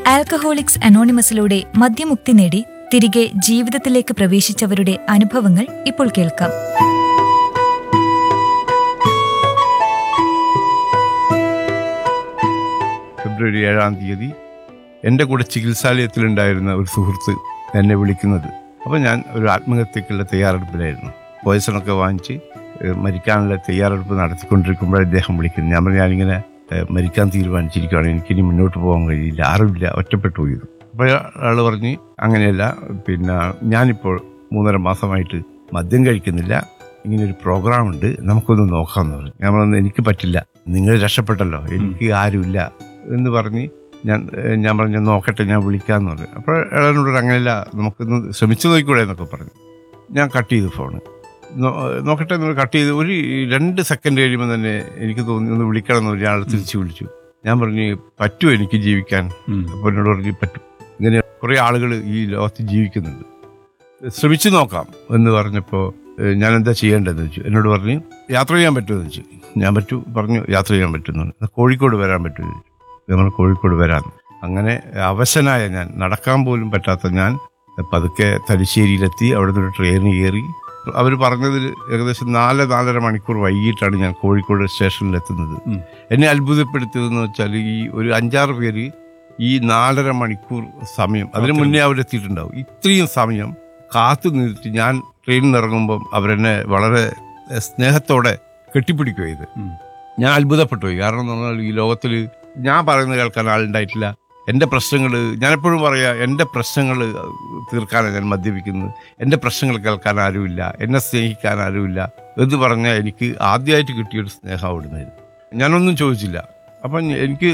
Alcoholics അനോണിമസിലൂടെ മദ്യമുക്തി നേടി തിരികെ ജീവിതത്തിലേക്ക് പ്രവേശിച്ചവരുടെ അനുഭവങ്ങൾ ഇപ്പോൾ കേൾക്കാം ഫെബ്രുവരി ഏഴാം തീയതി എൻ്റെ കൂടെ ചികിത്സാലയത്തിലുണ്ടായിരുന്ന ഒരു സുഹൃത്ത് എന്നെ വിളിക്കുന്നത് അപ്പോൾ ഞാൻ ഒരു ആത്മഹത്യക്കുള്ള തയ്യാറെടുപ്പിലായിരുന്നു പോയസണൊക്കെ വാങ്ങിച്ച് ഏഹ്, മരിക്കാനുള്ള തയ്യാറെടുപ്പ് നടത്തിക്കൊണ്ടിരിക്കുമ്പോൾ അദ്ദേഹം വിളിക്കുന്നു ഞാൻ പറഞ്ഞു ഞാനിങ്ങനെ ഏഹ്, മരിക്കാൻ തീരുമാനിച്ചിരിക്കുകയാണ് എനിക്കിനി മുന്നോട്ട് പോകാൻ കഴിയില്ല ആരുമില്ല ഒറ്റപ്പെട്ടു പോയത് അപ്പോൾ ആൾ പറഞ്ഞ് അങ്ങനെയല്ല പിന്നെ ഞാനിപ്പോൾ മൂന്നര മാസമായിട്ട് മദ്യം കഴിക്കുന്നില്ല ഇങ്ങനൊരു പ്രോഗ്രാം ഉണ്ട് നമുക്കൊന്ന് നോക്കാമെന്ന് പറഞ്ഞു ഞാൻ പറഞ്ഞു എനിക്ക് പറ്റില്ല നിങ്ങൾ രക്ഷപ്പെട്ടല്ലോ എനിക്ക് ആരുമില്ല എന്ന് പറഞ്ഞ് ഞാൻ ഏഹ് ഞാൻ പറഞ്ഞു നോക്കട്ടെ ഞാൻ വിളിക്കാമെന്ന് പറഞ്ഞു അപ്പോൾ അയാളോട് പറഞ്ഞു, അങ്ങനെയല്ല നമുക്കൊന്ന് ശ്രമിച്ചു നോക്കിക്കൂടെ എന്നൊക്കെ പറഞ്ഞു ഞാൻ കട്ട് ചെയ്തു ഫോണ് നോ- നോക്കട്ടെ എന്ന് കട്ട് ചെയ്ത് ഒരു രണ്ട് സെക്കൻഡ് കഴിയുമ്പോൾ തന്നെ എനിക്ക് തോന്നി ഒന്ന് വിളിക്കണം എന്ന് പറഞ്ഞ് അയാൾ തിരിച്ചു വിളിച്ചു ഞാൻ പറഞ്ഞു പറ്റുമോ എനിക്ക് ജീവിക്കാൻ അപ്പോൾ എന്നോട് പറഞ്ഞു പറ്റും ഇങ്ങനെ കുറേ ആളുകൾ ഈ ലോകത്ത് ജീവിക്കുന്നുണ്ട് ശ്രമിച്ചു നോക്കാം എന്ന് പറഞ്ഞപ്പോൾ ഏഹ്, ഞാൻ എന്താ ചെയ്യേണ്ടതെന്ന് വെച്ചു എന്നോട് പറഞ്ഞു യാത്ര ചെയ്യാൻ പറ്റുമെന്ന് വെച്ചു ഞാൻ പറ്റൂ പറഞ്ഞു യാത്ര ചെയ്യാൻ പറ്റുന്നു കോഴിക്കോട് വരാൻ പറ്റുമെന്ന് ചോദിച്ചു നമ്മൾ കോഴിക്കോട് വരാം അങ്ങനെ അവശനായ ഞാൻ നടക്കാൻ പോലും പറ്റാത്ത ഞാൻ പതുക്കെ തലശ്ശേരിയിലെത്തി അവിടെ നിന്ന് ട്രെയിൻ കയറി അവർ പറഞ്ഞതിൽ ഏകദേശം നാല് നാലര മണിക്കൂർ വൈകിട്ടാണ് ഞാൻ കോഴിക്കോട് സ്റ്റേഷനിലെത്തുന്നത് ഉം. എന്നെ അത്ഭുതപ്പെടുത്തിയതെന്ന് വെച്ചാൽ ഈ ഒരു അഞ്ചാറ് പേര് ഈ നാലര മണിക്കൂർ സമയം അതിന് മുന്നേ അവരെത്തിയിട്ടുണ്ടാവും ഇത്രയും സമയം കാത്തു നിന്നിട്ട് ഞാൻ ട്രെയിനിൽ നിന്ന് ഇറങ്ങുമ്പം അവരെന്നെ വളരെ സ്നേഹത്തോടെ കെട്ടിപ്പിടിക്കുക ഇത് ഉം. ഞാൻ അത്ഭുതപ്പെട്ടു പോയി കാരണം എന്ന് പറഞ്ഞാൽ ഈ ലോകത്തിൽ ഞാൻ പറയുന്നത് കേൾക്കാൻ ആളുണ്ടായിട്ടില്ല എൻ്റെ പ്രശ്നങ്ങൾ ഞാനെപ്പോഴും പറയാ എൻ്റെ പ്രശ്നങ്ങൾ തീർക്കാനാണ് ഞാൻ മദ്യപിക്കുന്നത് എൻ്റെ പ്രശ്നങ്ങൾ കേൾക്കാൻ ആരുമില്ല എന്നെ സ്നേഹിക്കാൻ ആരുമില്ല എന്ന് പറഞ്ഞാൽ എനിക്ക് ആദ്യമായിട്ട് കിട്ടിയൊരു സ്നേഹം അവിടുന്ന് ഞാനൊന്നും ചോദിച്ചില്ല അപ്പം എനിക്ക്